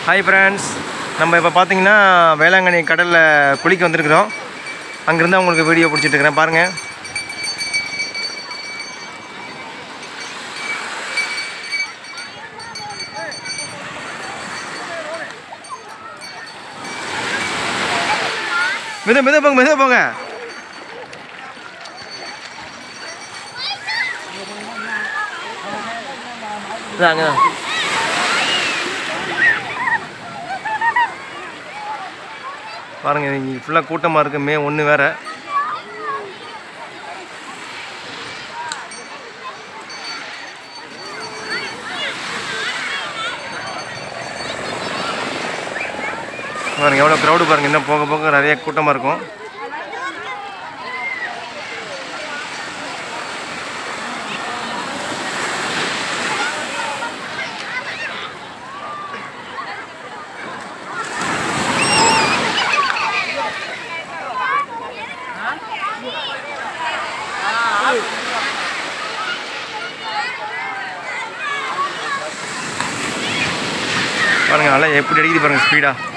hi friends நம்ம இப்போ பார்த்தீங்கன்னா வேளாங்கண்ணி கடலில் குளிக்க வந்திருக்கிறோம் அங்கேருந்து உங்களுக்கு வீடியோ பிடிச்சிட்டு இருக்கிறேன் பாருங்கள் மெது மெது போங்க மெது போங்க இதாங்க பாருங்க இங்கே ஃபுல்லாக கூட்டமாக இருக்கு மே ஒன்று வேற பாருங்க எவ்வளோ க்ரௌடு பாருங்க இன்னும் போக போக நிறைய கூட்டமாக இருக்கும் பாருங்க அலை எப்படி அடிக்குது பாருங்க ஸ்பீடாக